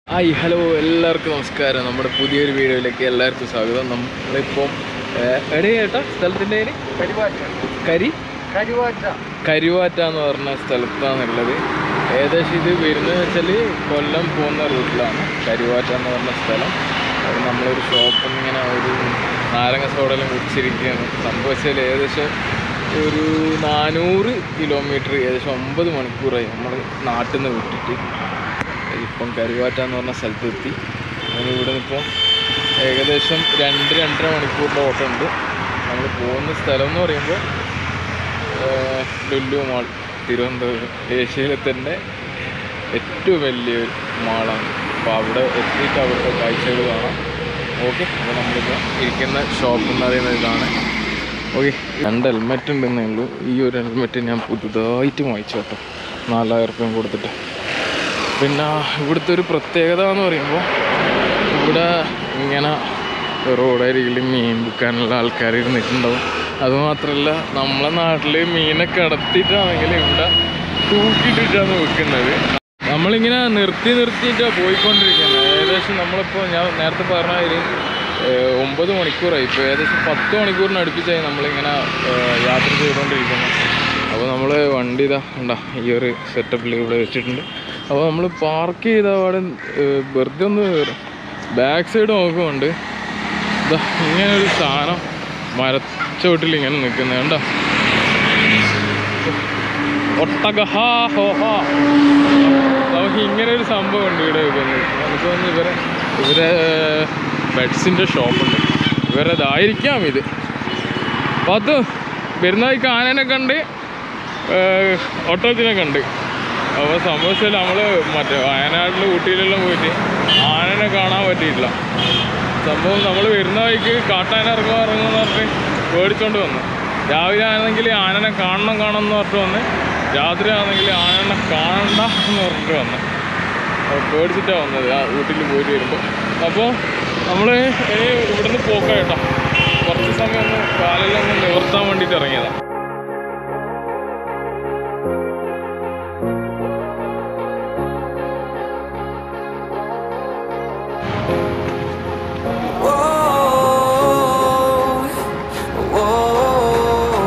Hi hello എല്ലാവർക്കും നമസ്കാരം നമ്മുടെ പുതിയൊരു വീഡിയോയിലേക്ക് എല്ലാവർക്കും സ്വാഗതം നമ്മളിപ്പം എടേ ചേട്ടാ സ്ഥലത്തിൻ്റെ പേര് കരുവാറ്റ കരി കരുവാറ്റ കരുവാറ്റ എന്ന് പറഞ്ഞ സ്ഥലത്താണുള്ളത് ഏകദേശം ഇത് വരുന്നത് വെച്ചാൽ കൊല്ലം പോകുന്ന റൂട്ടിലാണ് കരുവാറ്റ എന്ന് പറഞ്ഞ സ്ഥലം അത് നമ്മളൊരു ഷോപ്പിൽ ഇങ്ങനെ ഒരു നാരങ്ങ സോഡെല്ലാം കുടിച്ചിരിക്കുകയാണ് സംഭവിച്ചാൽ ഏകദേശം ഒരു നാനൂറ് കിലോമീറ്റർ ഏകദേശം ഒമ്പത് മണിക്കൂറായി നമ്മൾ നാട്ടിൽ നിന്ന് വിട്ടിട്ട് ഇപ്പം കരുവാറ്റ എന്ന് പറഞ്ഞ സ്ഥലത്തെത്തി നമ്മൾ ഇവിടെ നിന്നിപ്പം ഏകദേശം രണ്ട് രണ്ടര മണിക്കൂറിൻ്റെ ഓട്ടം ഉണ്ട് നമ്മൾ പോകുന്ന സ്ഥലം എന്ന് പറയുമ്പോൾ ഏഹ് ലുലു മാൾ തിരുവനന്തപുരം ഏഷ്യയിലെ തന്നെ ഏറ്റവും വലിയൊരു മാളാണ് അപ്പോൾ അവിടെ എത്തിയിട്ട് അവിടുത്തെ കാഴ്ചകൾ കാണാം ഓക്കെ അപ്പോൾ നമ്മളിപ്പോൾ ഇരിക്കുന്ന ഷോപ്പ് എന്ന് പറയുന്നത് ഇതാണ് ഓക്കെ രണ്ട് ഹെൽമെറ്റ് ഉണ്ടെന്നേ ഉള്ളൂ ഈ ഒരു ഹെൽമെറ്റ് ഞാൻ പുതുതായിട്ട് വാങ്ങിച്ചു കേട്ടോ നാലായിരം റുപ്യം കൊടുത്തിട്ട് പിന്നെ ഇവിടുത്തെ ഒരു പ്രത്യേകത എന്ന് പറയുമ്പോൾ ഇവിടെ ഇങ്ങനെ റോഡരികിൽ മീൻ വിൽക്കാനുള്ള ആൾക്കാർ ഇരുന്നിട്ടുണ്ടാവും അതുമാത്രമല്ല നമ്മളെ നാട്ടിൽ മീനൊക്കെ കടത്തിയിട്ടാണെങ്കിൽ ഇവിടെ തൂക്കിയിട്ടിട്ടാണ് വിൽക്കുന്നത് നമ്മളിങ്ങനെ നിർത്തി നിർത്തിയിട്ടാണ് പോയിക്കൊണ്ടിരിക്കുന്നത് ഏകദേശം നമ്മളിപ്പോൾ ഞാൻ നേരത്തെ പറഞ്ഞ ഒരു ഏഹ്, ഒമ്പത് മണിക്കൂറായി ഇപ്പോൾ ഏകദേശം പത്ത് മണിക്കൂറിന് അടുപ്പിച്ചായി നമ്മളിങ്ങനെ ഏഹ്, യാത്ര ചെയ്തുകൊണ്ടിരിക്കുന്നത് അപ്പോൾ നമ്മൾ വണ്ടി ഇതാ ഉണ്ടാ ഈ ഒരു സെറ്റപ്പിൽ ഇവിടെ വെച്ചിട്ടുണ്ട് അപ്പോൾ നമ്മൾ പാർക്ക് ചെയ്ത അവിടെ ഏഹ്, വെറുതെ ഒന്ന് ബാക്ക് സൈഡ് നോക്കുന്നുണ്ട് ഇതാ ഇങ്ങനെ ഒരു സാധനം മരച്ചോട്ടിൽ ഇങ്ങനെ നിൽക്കുന്നത് കണ്ടോ ഒട്ടക ഹാ ഹോ ഹാ നമുക്ക് ഇങ്ങനെ ഒരു സംഭവം ഉണ്ട് ഇവിടെ വെക്കുന്നത് നമുക്ക് തോന്നുന്നു ഇവരെ ഇവരെ ബെഡ്സിൻ്റെ ഷോപ്പുണ്ട് ഇവരതായിരിക്കാം ഇത് അപ്പോൾ അത് പെരുന്നാൾക്ക് ആനനെ കണ്ട് ഒട്ടകത്തിനെ കണ്ട് അപ്പോൾ സംഭവിച്ചാൽ നമ്മൾ മറ്റേ വയനാട്ടിൽ ഊട്ടിയിലെല്ലാം പോയിട്ട് ആനനെ കാണാൻ പറ്റിയിട്ടില്ല സംഭവം നമ്മൾ വരുന്ന വഴിക്ക് കാട്ടാന ഇറങ്ങുക ഇറങ്ങുമെന്ന് പറഞ്ഞിട്ട് പേടിച്ചോണ്ട് വന്നു രാവിലെ ആണെങ്കിൽ ആനനെ കാണണം കാണണം എന്ന് പറഞ്ഞിട്ട് വന്ന് രാത്രി ആണെങ്കിൽ ആനനെ കാണണ്ട എന്ന് പറഞ്ഞിട്ട് വന്ന് അപ്പോൾ പേടിച്ചിട്ടാണ് വന്നത് ആ ഊട്ടിയിൽ പോയിട്ട് വരുമ്പോൾ അപ്പോൾ നമ്മൾ ഇനി ഇവിടുന്ന് പോക്കാം കേട്ടോ കുറച്ച് സമയം ഒന്ന് കാലെല്ലാം ഒന്ന് നിവർത്താൻ വേണ്ടിയിട്ട് ഇറങ്ങിയതാണ് Whoa, whoa,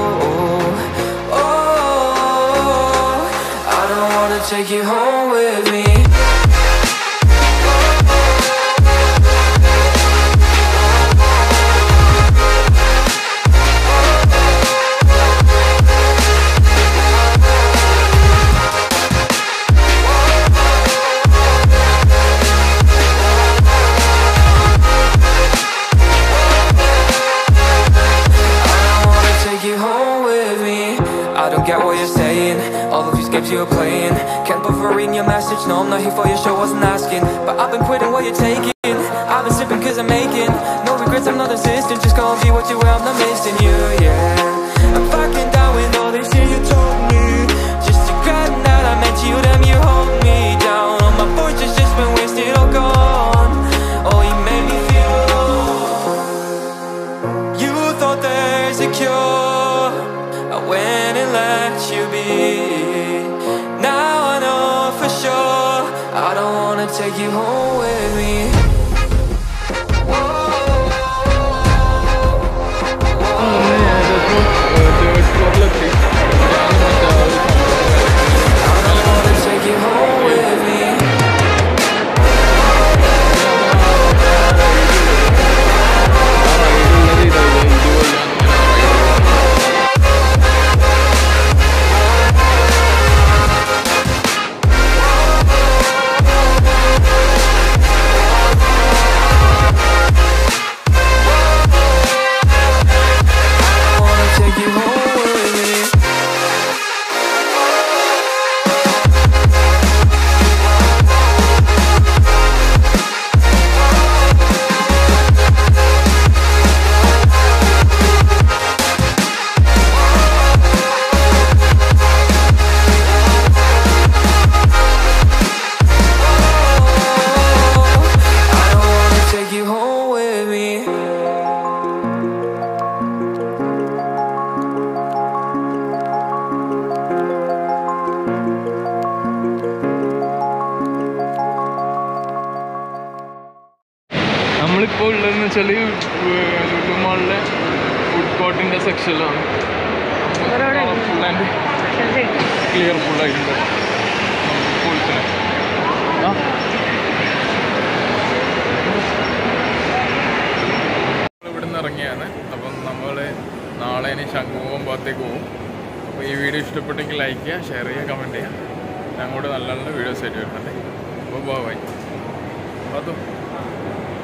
oh, I don't wanna take you home with me. I don't wanna take you home with me. I don't get what you're saying. All of these games you're playing. Can't bother reading your message. No, I'm not here for your show. Wasn't asking, but I've been quitting what you're taking. I've been sipping cause I'm making no regrets. I'm not insistent. Just gonna be what you were. I'm not missing you. Yeah, I'm fucking down with all this shit you told me. Just regretting that I met you. Damn, you hold me down. All my fortune's just been wasted. All gone. Oh, you made me feel alone. You thought there's a cure. I went and let you be. Now I know for sure. I don't wanna take you home with me. I don't wanna take you home with me. നമ്മളിപ്പോൾ ഉള്ളതെന്ന് വെച്ചാൽ Lulu mall food കോർട്ടിൻ്റെ സെക്ഷനിലാണ് full and clear ഫുള്ളായിട്ടുണ്ട് ഫുൾസിന് ആ ഇവിടുന്ന് ഇറങ്ങിയാണ് അപ്പം നമ്മൾ നാളെ ഇനി ശംഖുമുഖം ഭാഗത്തേക്ക് പോകും അപ്പോൾ ഈ വീഡിയോ ഇഷ്ടപ്പെട്ടെങ്കിൽ ലൈക്ക് ചെയ്യുക ഷെയർ ചെയ്യുക കമൻറ്റ് ചെയ്യുക ഞങ്ങളുടെ നല്ല നല്ല വീഡിയോസ് ആയിട്ട് വരുന്നുണ്ട് അപ്പോൾ ബൈ അതും